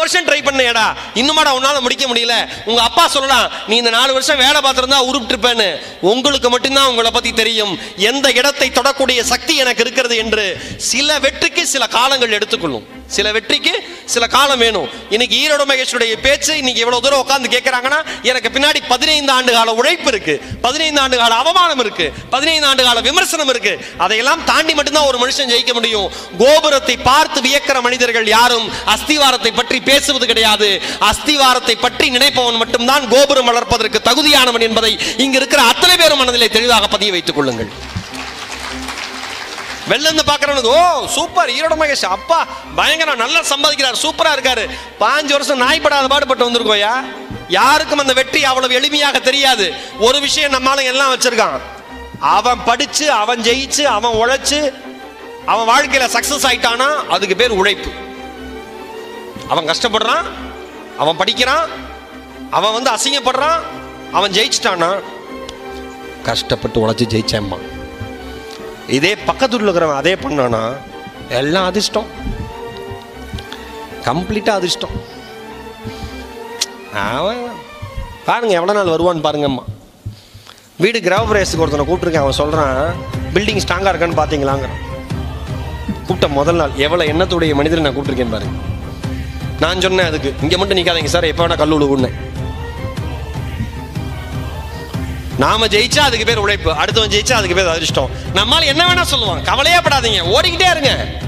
வருஷம் ட்ரை பண்ணேடா இன்னுமாடா உன்னால முடிக்க முடியல உங்க அப்பா சொல்லலாம் நீ இந்த நாலு வருஷம் வேலை பார்த்திருந்தா உருப்பிட்டிருப்பேன்னு உங்களுக்கு மட்டும்தான் உங்களை பத்தி தெரியும் எந்த இடத்தை தொடக்கூடிய சக்தி எனக்கு இருக்கிறது என்று சில வெற்றிக்கு சில காலங்கள் எடுத்துக்கொள்ளும் சில வெற்றிக்கு சில காலம் வேணும் இன்னைக்கு ஈரோடு மகேஷுடைய பேச்சு இன்னைக்கு இவ்வளவு தூரம் உட்கார்ந்து கேட்கறாங்கன்னா எனக்கு பின்னாடி பதினைந்து ஆண்டு கால உழைப்பு இருக்கு பதினைந்து ஆண்டு கால அவமானம் இருக்கு பதினைந்து ஆண்டு கால விமர்சனம் இருக்கு அதையெல்லாம் தாண்டி மட்டும்தான் ஒரு மனுஷன் ஜெயிக்க முடியும் கோபுரத்தை பார்த்து வியக்கிற மனிதர்கள் யாரும் அஸ்திவாரத்தை பற்றி பேசுவது கிடையாது அஸ்திவாரத்தை பற்றி நினைப்பவன் மட்டும்தான் கோபுரம் வளர்ப்பதற்கு தகுதியானவன் என்பதை இங்க இருக்கிற அத்தனை பேரும் மனதிலே தெளிவாக பதிய வைத்துக் கொள்ளுங்கள் வெளில இருந்து பார்க்கறவனுக்கு ஓ சூப்பர் ஈரோட மகேஷ் அப்பா பயங்கரம் நல்லா சம்பாதிக்கிறார் சூப்பரா இருக்காரு பாஞ்சு வருஷம் நாய்ப்படாத பாடுபட்டு வந்திருக்கோயா யாருக்கும் அந்த வெற்றி அவ்வளவு எளிமையாக தெரியாது ஒரு விஷயம் நம்மால எல்லாம் வச்சிருக்கான் அவன் படிச்சு அவன் ஜெயிச்சு அவன் உழைச்சு அவன் வாழ்க்கையில சக்சஸ் ஆயிட்டானா அதுக்கு பேர் உழைப்பு அவன் கஷ்டப்படுறான் அவன் படிக்கிறான் அவன் வந்து அசிங்கப்படுறான் அவன் ஜெயிச்சிட்டானா கஷ்டப்பட்டு உழைச்சு ஜெயிச்சேம்மா இதே பக்கத்துல இருக்கிறவன் அதே பண்ணானா எல்லாம் அதிர்ஷ்டம் கம்ப்ளீட்டாக அதிர்ஷ்டம் அவன் பாருங்க எவ்வளோ நாள் வருவான்னு பாருங்கம்மா வீடு கிரகப்பிரவேசத்துக்கு ஒருத்தனை கூப்பிட்டுருக்கேன் அவன் சொல்கிறான் பில்டிங் ஸ்ட்ராங்காக இருக்கான்னு பார்த்தீங்களாங்கிறான் கூப்பிட்ட முதல் நாள் எவ்வளோ எண்ணத்துடைய மனிதரை நான் கூப்பிட்டுருக்கேன் பாருங்க நான் சொன்னேன் அதுக்கு இங்கே மட்டும் நிற்காதீங்க சார் எப்போ வேணா கல்லு விழுகுன்னேன் நாம ஜெயிச்சா அதுக்கு பேர் உழைப்பு அடுத்தவன் ஜெயிச்சா அதுக்கு பேர் அதிர்ஷ்டம் நம்மால என்ன வேணா சொல்லுவான் கவலையே படாதீங்க ஓடிக்கிட்டே இருங்க